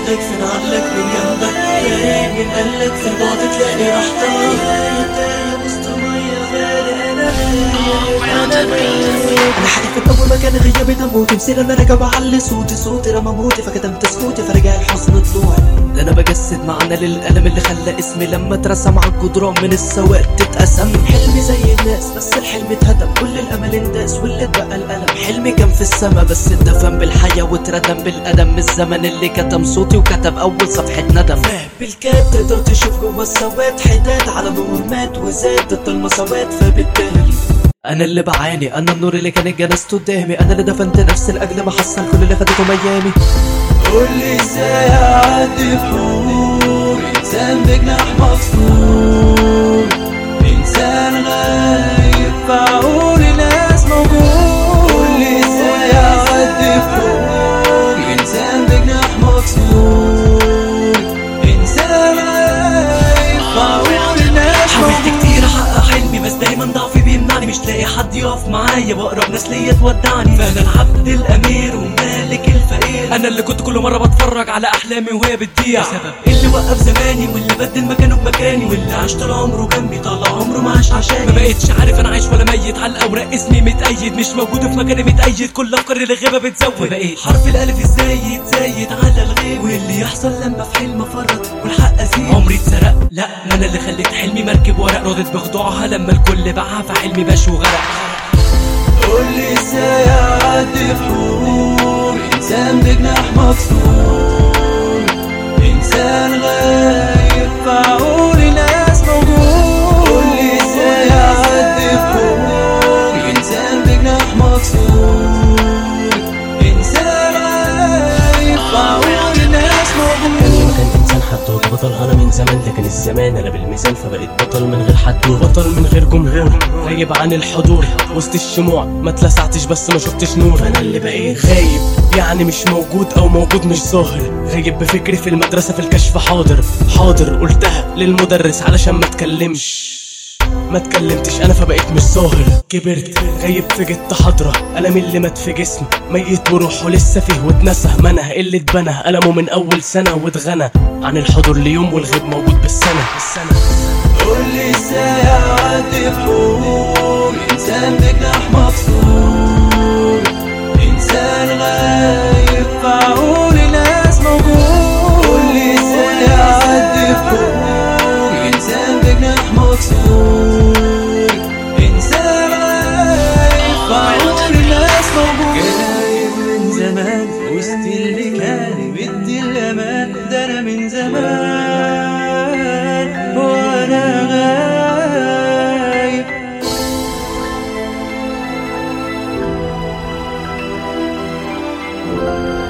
بعدك فين عقلك من جنبك تلاقي من قالك في البعد تلاقي راحتك يا وسط مية غالي انا انا انا حالف من اول ما كان غيابي دموتي مسير انا راجع بعلي صوتي صوتي رمى موتي فكتمت سكوتي فرجع الحزن طلوعي ده انا بجسد معنى للقلم اللي خلى اسمي لما اترسم على الجدران من السواد تتقسم حلمي زي الناس بس الحلم اتهدم كل الامل انداس واللي اتبقى الالم حلمي كان في السما بس اتدفن بالحياه واتردم بالقدم من الزمن اللي كتم صوتي وكتب اول صفحه ندم فاهم بالكاد تقدر تشوف جوا السواد حداد على نور مات وزاد الظلمه سواد فبالتالي انا اللي بعاني انا النور اللي كان جنست قدامي انا اللي دفنت نفسي لاجل ما حصل كل اللي خدته ايامي قولي ازاي اعدي بحور انسان بجناح مكسور انسان غايب في عقول ناس موجود قولي ازاي اعدي بحور انسان بجناح مكسور انسان غايب في عقول ناس حاولت موجود كتير احقق حلمي بس دايما ضعفي بيمنعني مش لاقي حد يقف معايا واقرب ناس ليا تودعني فانا العبد الامير ومالك الفقير انا اللي كنت كل مره بتفرج على احلامي وهي بتضيع سبب اللي وقف زماني واللي بدل مكانه بمكاني واللي عاش طول عمره جنبي طال عمره ما عاش عشاني ما بقتش عارف انا عايش ولا ميت على الاوراق اسمي متأيد مش موجود في مكاني متأيد كل افكاري الغيبه بتزود بقيت حرف الالف الزايد زايد على الغيب واللي يحصل لما في حلم افرط والحق ازيد عمري اتسرق لا ما انا اللي خليت حلمي مركب ورق رضيت بخضوعها لما الكل باعها فحلمي باش وغرق قولي ازاي اعدي بحور انسان بجناح مكسور انسان غايب في عقول ناس موجود قولي ازاي اعدي بحور انسان بجناح مكسور انسان غايب في عقول ناس موجود كان ما كان انسان حدود بطل انا من زمان لكن الزمان انا بالميزان فبقيت بطل من غير حدود بطل من غير جمهور غايب عن الحضور وسط الشموع ما اتلسعتش بس ما شفتش نور انا اللي بقيت غايب يعني مش موجود او موجود مش ظاهر غايب بفكري في المدرسه في الكشف حاضر حاضر قلتها للمدرس علشان ما اتكلمش ما اتكلمتش انا فبقيت مش ظاهر كبرت غايب في جت حضرة ألم اللي مات في جسمي ميت وروحه لسه فيه واتنسى منه اللي اتبنى ألمه من أول سنة واتغنى عن الحضور ليوم والغيب موجود بالسنة بالسنة قولي ازاي اعدي بحور انسان بجناح مكسور انسان غايب في عقول ناس موجود قولي ازاي اعدي بحور انسان بجناح مكسور انسان غايب في عقول ناس موجود جايب من زمان وسط اللي كان بدي الامان ده انا من زمان وانا غايب Thank